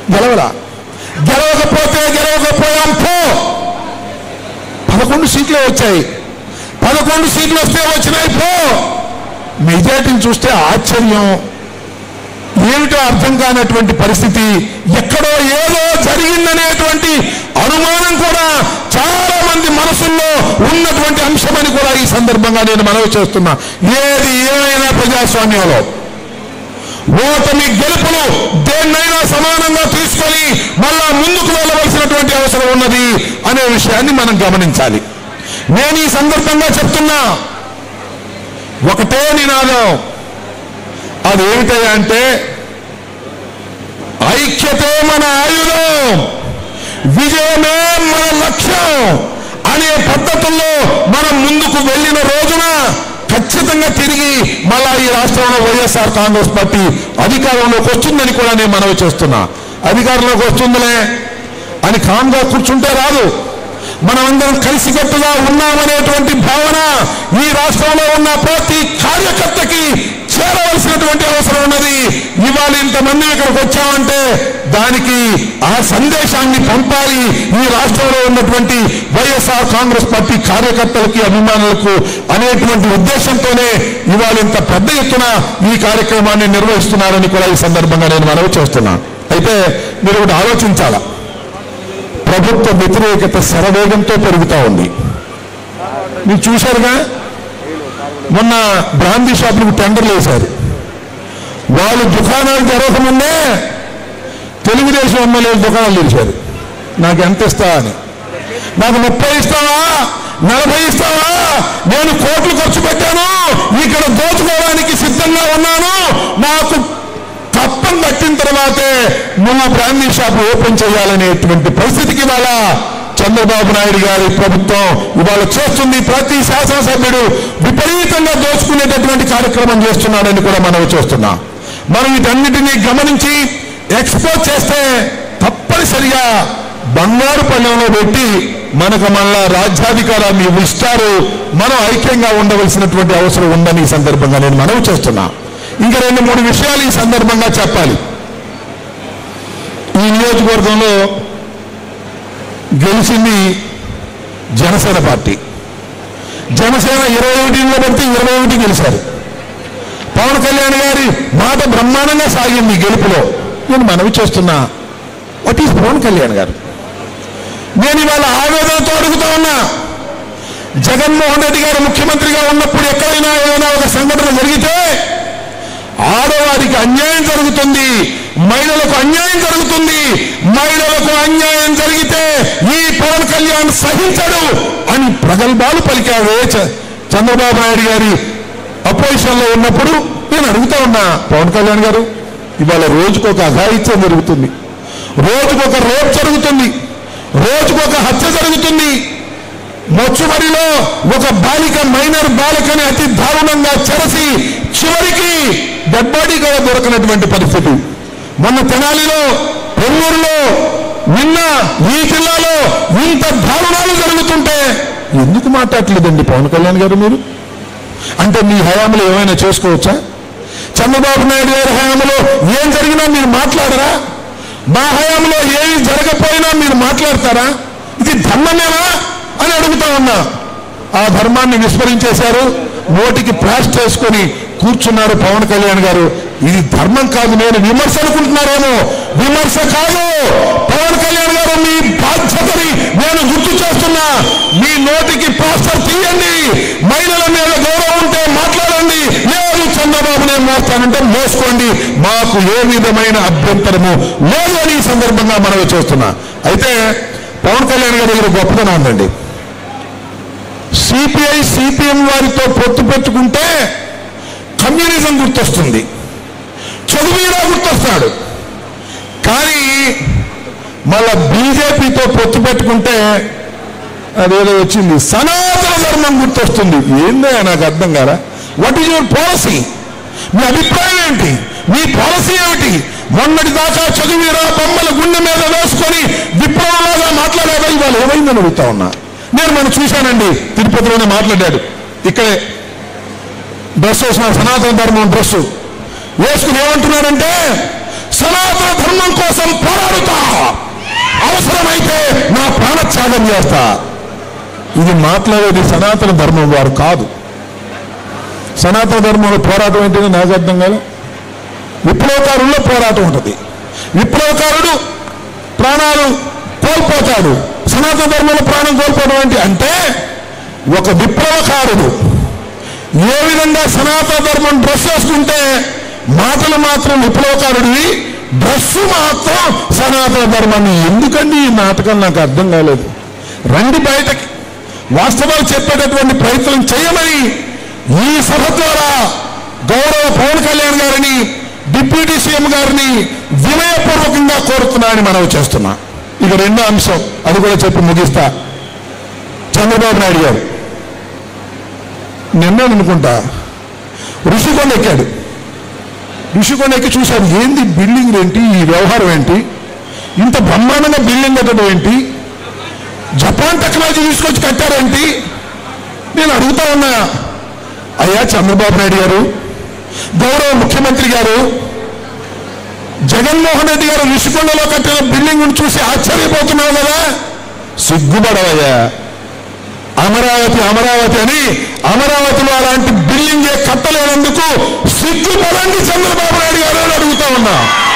గెలవలా గెలవకపోతే గెలవకపోయాం పో పదకొండు సీట్లే వచ్చాయి పదకొండు సీట్లు వస్తే వచ్చినాయి పో మెజార్టీని చూస్తే ఆశ్చర్యం ఏమిటో అర్థం కానటువంటి పరిస్థితి ఎక్కడో ఏదో జరిగిందనేటువంటి అనుమానం కూడా చాలా మంది మనసుల్లో ఉన్నటువంటి అంశమని కూడా ఈ సందర్భంగా నేను మనవి చేస్తున్నా ఏది ఏమైనా ప్రజాస్వామ్యంలో ఓటమి గెలుపులు దేన్నైనా సమానంగా తీసుకొని మళ్ళా ముందుకు వెళ్ళవలసినటువంటి అవసరం ఉన్నది అనే విషయాన్ని మనం గమనించాలి నేను ఈ సందర్భంగా చెప్తున్నా ఒకటే నినాదం అదేమిటయ్యా అంటే ఐక్యతే మన ఆయుధం విజయమే మన లక్ష్యం అనే పద్ధతుల్లో మనం ముందుకు వెళ్ళిన రోజున ఖచ్చితంగా తిరిగి మళ్ళా ఈ రాష్ట్రంలో వైఎస్ఆర్ కాంగ్రెస్ పార్టీ అధికారంలోకి వస్తుందని కూడా నేను మనవి చేస్తున్నా అధికారంలోకి వస్తుందిలే అని కామ్గా కూర్చుంటే రాదు మనమందరం కలిసికట్టుగా ఉన్నామనేటువంటి భావన ఈ రాష్ట్రంలో ఉన్న ప్రతి కార్యకర్తకి చేరవలసినటువంటి అవసరం ఉన్నది ఇవాళ ఇంతమంది ఇక్కడికి వచ్చామంటే దానికి ఆ సందేశాన్ని పంపాలి ఈ రాష్ట్రంలో ఉన్నటువంటి వైఎస్ఆర్ కాంగ్రెస్ పార్టీ కార్యకర్తలకి అభిమానులకు అనేటువంటి ఉద్దేశంతోనే ఇవాళ ఇంత పెద్ద ఎత్తున ఈ కార్యక్రమాన్ని నిర్వహిస్తున్నారని కూడా ఈ సందర్భంగా నేను మనవి చేస్తున్నాను అయితే మీరు ఒకటి ఆలోచించాలా ప్రభుత్వ వ్యతిరేకత శరవేగంతో పెరుగుతూ ఉంది మీరు చూశారుగా మొన్న బ్రాందీ షాపులకు టెండర్లు వేశారు వాళ్ళు దుకాణాలు జరగకముందే తెలుగుదేశం ఎమ్మెల్యేలు దుకాణాలు తెరిచారు నాకు ఎంత ఇస్తా అని నాకు ముప్పై ఇస్తావా నలభై ఇస్తావా నేను కోట్లు ఖర్చు పెట్టాను ఇక్కడ దోచుకోవడానికి సిద్ధంగా ఉన్నాను నాకు కప్పం కట్టిన తర్వాతే నువ్వు బ్రాందీ షాప్ ఓపెన్ చేయాలనేటువంటి పరిస్థితికి ఇవాళ చంద్రబాబు నాయుడు గారి ప్రభుత్వం ఇవాళ చేస్తుంది ప్రతి శాసనసభ్యుడు విపరీతంగా దోచుకునేటటువంటి కార్యక్రమం చేస్తున్నాడని కూడా మనం చూస్తున్నాం మనం వీటన్నిటినీ గమనించి ఎక్స్పోజ్ చేస్తే తప్పనిసరిగా బంగారు పళ్ళెంలో పెట్టి మనకు మళ్ళా రాజ్యాధికారాన్ని ఇస్తారు మనం ఐక్యంగా ఉండవలసినటువంటి అవసరం ఉందని ఈ సందర్భంగా నేను మనవి చేస్తున్నా ఇంకా రెండు మూడు విషయాలు ఈ సందర్భంగా చెప్పాలి ఈ నియోజకవర్గంలో గెలిచింది జనసేన పార్టీ జనసేన ఇరవై ఒకటిలో పడితే ఇరవై ఒకటి గెలిచారు పవన్ కళ్యాణ్ గారి మాట బ్రహ్మాండంగా సాగింది ఈ గెలుపులో నేను మనవి చేస్తున్నా వాట్ ఈస్ పవన్ కళ్యాణ్ గారు నేను ఇవాళ ఆవేదనతో అడుగుతా ఉన్నా జగన్మోహన్ రెడ్డి గారు ముఖ్యమంత్రిగా ఉన్నప్పుడు ఎక్కడైనా ఏదైనా ఒక సంఘటన జరిగితే ఆడవారికి అన్యాయం జరుగుతుంది మహిళలకు అన్యాయం జరుగుతుంది మహిళలకు అన్యాయం జరిగితే ఈ పవన్ కళ్యాణ్ సహించడు అని ప్రగల్భాలు పలికారు చ- చంద్రబాబు నాయుడు గారి అపోజిషన్ లో ఉన్నప్పుడు నేను అడుగుతా ఉన్నా పవన్ కళ్యాణ్ గారు ఇవాళ రోజుకొక అఘాయిత్యం జరుగుతుంది రోజుకొక రేప్ జరుగుతుంది రోజుకొక హత్య జరుగుతుంది మొచ్చుమరిలో ఒక బాలిక మైనర్ బాలికని అతి దారుణంగా చెరసి చివరికి డెడ్ బాడీ కూడా దొరకనటువంటి పరిస్థితి మొన్న తెనాలిలో పొన్నూరులో నిన్న ఈ జిల్లాలో ఇంత దారుణాలు జరుగుతుంటే ఎందుకు మాట్లాడలేదండి పవన్ కళ్యాణ్ గారు మీరు అంటే మీ హయాంలో ఏమైనా చేసుకోవచ్చా చంద్రబాబు నాయుడు గారి హయాంలో ఏం జరిగినా మీరు మాట్లాడరా మా హయాంలో ఏమి జరగపోయినా మీరు మాట్లాడతారా ఇది ధర్మమేనా అని అడుగుతా ఉన్నా ఆ ధర్మాన్ని విస్మరించేశారు నోటికి ప్లాస్టర్ వేసుకొని కూర్చున్నారు పవన్ కళ్యాణ్ గారు ఇది ధర్మం కాదు నేను విమర్శ అనుకుంటున్నారేమో విమర్శ కాదు పవన్ కళ్యాణ్ గారు మీ బాధ్యతని నేను గుర్తు చేస్తున్నా మీ నోటికి ప్లాస్టర్ తీయండి మహిళల మీద గౌరవం ఉంటే మాట్లాడండి లేదు చంద్రబాబు నేను మోస్తానంటే మోసుకోండి మాకు ఏ విధమైన అభ్యంతరము లేదు అని ఈ సందర్భంగా మనవి చేస్తున్నా అయితే పవన్ కళ్యాణ్ గారి దగ్గర గొప్పతనం ఉందండి సిపిఐ సిపిఎం వారితో పొత్తు పెట్టుకుంటే కమ్యూనిజం గుర్తొస్తుంది చదువురా గుర్తొస్తాడు కానీ మళ్ళా బీజేపీతో పొత్తు పెట్టుకుంటే అదేదో వచ్చింది సనాతన ధర్మం గుర్తొస్తుంది ఏందో నాకు అర్థం కాదా వాట్ ఈజ్ యువర్ పాలసీ మీ అభిప్రాయం ఏంటి మీ పాలసీ ఏమిటి మొన్నటి దాకా చదువురా బొమ్మల గుండె మీద వేసుకొని విప్లవంలాగా మాట్లాడేదా ఇవాళ ఏమైందని అడుగుతా ఉన్నా నేను మనం చూశానండి తిరుపతిలోనే మాట్లాడాడు ఇక్కడే డ్రెస్ వేసిన సనాతన ధర్మం డ్రెస్ వేసుకుని ఏమంటున్నారంటే సనాతన ధర్మం కోసం పోరాడుతా అవసరమైతే నా ప్రాణత్యాగం చేస్తా ఇది మాట్లాడేది సనాతన ధర్మం వారు కాదు సనాతన ధర్మంలో పోరాటం ఏంటంటే నాకు అర్థం కాదు విప్లవకారుల్లో పోరాటం ఉంటుంది విప్లవకారుడు ప్రాణాలు కోల్పోతాడు సనాతన ధర్మంలో ప్రాణం కోల్పోవడం ఏంటి అంటే ఒక విప్లవకారుడు ఏ విధంగా సనాతన ధర్మం డ్రెస్ వేసుకుంటే మాటలు మాత్రం విప్లవకారుడివి డ్రెస్ మాత్రం సనాతన ధర్మాన్ని ఎందుకండి ఈ నాటకం నాకు అర్థం కాలేదు రండి బయటకి వాస్తవాలు చెప్పేటటువంటి ప్రయత్నం చేయమని ఈ సభ ద్వారా గౌరవ పవన్ కళ్యాణ్ గారిని డిప్యూటీ సీఎం గారిని వినయపూర్వకంగా కోరుతున్నానని మనవి చేస్తున్నా ఇక రెండో అంశం అది కూడా చెప్పి ముగిస్తా చంద్రబాబు నాయుడు గారు నిన్న అనుకుంటా ఋషికొండ ఎక్కాడు ఋషికొండ ఎక్కి చూశాడు ఏంది బిల్డింగ్ ఏంటి ఈ వ్యవహారం ఏంటి ఇంత బ్రహ్మాండంగా బిల్డింగ్ కట్టడం ఏంటి జపాన్ టెక్నాలజీ తీసుకొచ్చి కట్టారేంటి నేను అడుగుతా ఉన్నా అయ్యా చంద్రబాబు నాయుడు గారు గౌరవ ముఖ్యమంత్రి గారు జగన్మోహన్ రెడ్డి గారు ఋషికొండలో కట్టిన బిల్డింగ్ చూసి ఆశ్చర్యపోతున్నావు కదా సిగ్గుపడవయ్యా అమరావతి అమరావతి అని అమరావతిలో అలాంటి బిల్డింగే కట్టలేనందుకు సిగ్గుపడండి చంద్రబాబు నాయుడు గారు అని అడుగుతా ఉన్నా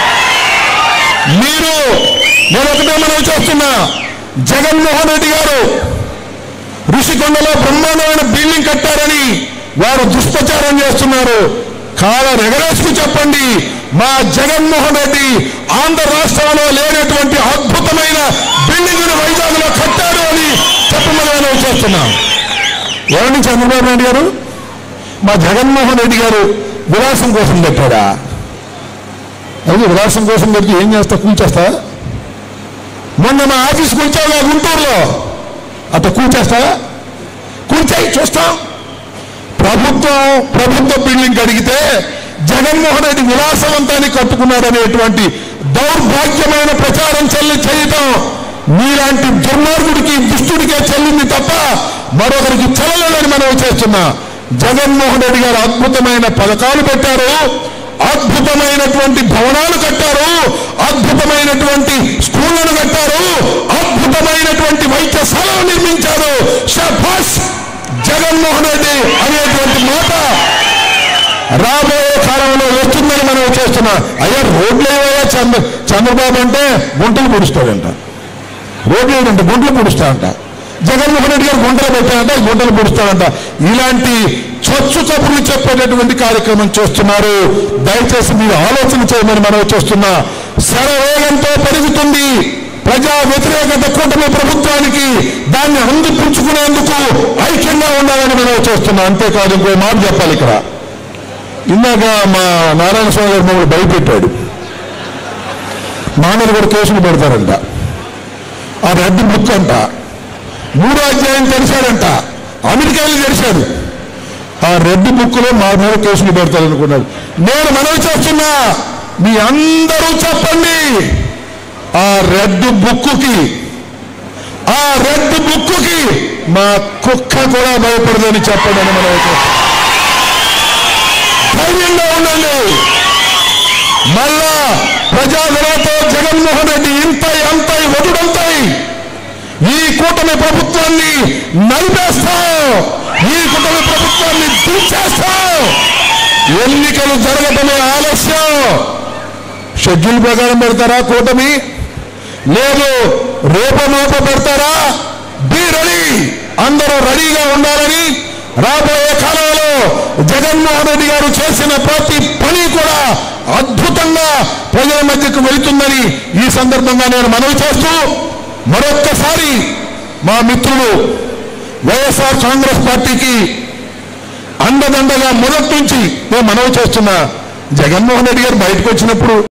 మీరు నేను ఒకటే మనం చేస్తున్నా జగన్మోహన్ రెడ్డి గారు ఋషికొండలో బ్రహ్మాండమైన బిల్డింగ్ కట్టారని వారు దుష్ప్రచారం చేస్తున్నారు కాల ఎగరేసుకు చెప్పండి మా జగన్మోహన్ రెడ్డి ఆంధ్ర రాష్ట్రంలో లేనటువంటి అద్భుతమైన బిల్డింగ్ వైజాగ్ లో కట్టారు అని చెప్పమని మనం చేస్తున్నాం ఏమండి చంద్రబాబు నాయుడు గారు మా జగన్మోహన్ రెడ్డి గారు విలాసం కోసం పెట్టాడా అది విలాసం కోసం పెడితే ఏం చేస్తా కూల్చేస్తా మొన్న మా ఆఫీస్కి వచ్చావుగా గుంటూరులో అట్లా కూల్చేస్తా కూల్చాయి చూస్తాం ప్రభుత్వం ప్రభుత్వ బిల్డింగ్ అడిగితే జగన్మోహన్ రెడ్డి విలాసవంతాన్ని కట్టుకున్నాడనేటువంటి దౌర్భాగ్యమైన ప్రచారం చెల్లి చేయటం మీలాంటి దుర్మార్గుడికి దుష్టుడికే చెల్లింది తప్ప మరొకరికి చెల్లలేదని మనం చేస్తున్నా జగన్మోహన్ రెడ్డి గారు అద్భుతమైన పథకాలు పెట్టారు అద్భుతమైనటువంటి భవనాలు కట్టారు అద్భుతమైనటువంటి స్కూళ్లను కట్టారు అద్భుతమైనటువంటి వైద్యశాలను నిర్మించారు షాబాష్ జగన్మోహన్ రెడ్డి అనేటువంటి మాట రాబోయే కాలంలో వస్తుందని మనం చేస్తున్నాం అయ్యా రోడ్లు ఏవయ్యా చంద్ర చంద్రబాబు అంటే గుంటలు పొడుస్తాడంట రోడ్లు ఏంటంటే గుంటలు పొడుస్తాడంట జగన్మోహన్ రెడ్డి గారు గుంటలు పెట్టాడంట గుంటలు పొడుస్తాడంట ఇలాంటి చొచ్చు కబుర్లు చెప్పేటటువంటి కార్యక్రమం చేస్తున్నారు దయచేసి మీరు ఆలోచన చేయమని మనం చేస్తున్నా శరవేగంతో పెరుగుతుంది ప్రజా వ్యతిరేకత కూటమి ప్రభుత్వానికి దాన్ని అందిపుచ్చుకునేందుకు ఐక్యంగా ఉండాలని మనం చేస్తున్నాం అంతేకాదు ఇంకో మాట చెప్పాలి ఇక్కడ ఇందాక మా నారాయణ స్వామి గారు మమ్మల్ని భయపెట్టాడు మా మీద కూడా కేసులు పెడతారంట ఆ రెడ్ బుక్ అంట మూడో అధ్యాయం తెరిచాడంట అమెరికాలో తెరిచాడు ఆ రెడ్ బుక్ లో మా మీద కేసులు పెడతారనుకున్నాడు నేను మనవి చేస్తున్నా మీ అందరూ చెప్పండి ఆ రెడ్ బుక్కి ఆ రెడ్ బుక్కి మా కుక్క కూడా భయపడదని చెప్పండి అని మనం ధైర్యంగా ఉండండి మళ్ళా ప్రజాదరతో జగన్మోహన్ రెడ్డి ఇంత అంత వదుడంతాయి ఈ కూటమి ప్రభుత్వాన్ని నలిపేస్తాం ఈ కూటమి ప్రభుత్వాన్ని దించేస్తాం ఎన్నికలు జరగటమే ఆలస్యం షెడ్యూల్ ప్రకారం పెడతారా కూటమి లేదు రేపమోప పెడతారా బి రెడీ అందరూ రెడీగా ఉండాలని రాబోయే కాలంలో జగన్మోహన్ రెడ్డి గారు చేసిన ప్రతి పని కూడా అద్భుతంగా ప్రజల మధ్యకు వెళుతుందని ఈ సందర్భంగా నేను మనవి చేస్తూ మరొక్కసారి మా మిత్రులు వైఎస్ఆర్ కాంగ్రెస్ పార్టీకి అండదండగా మొదటి నుంచి నేను మనవి చేస్తున్నా జగన్మోహన్ రెడ్డి గారు బయటకు వచ్చినప్పుడు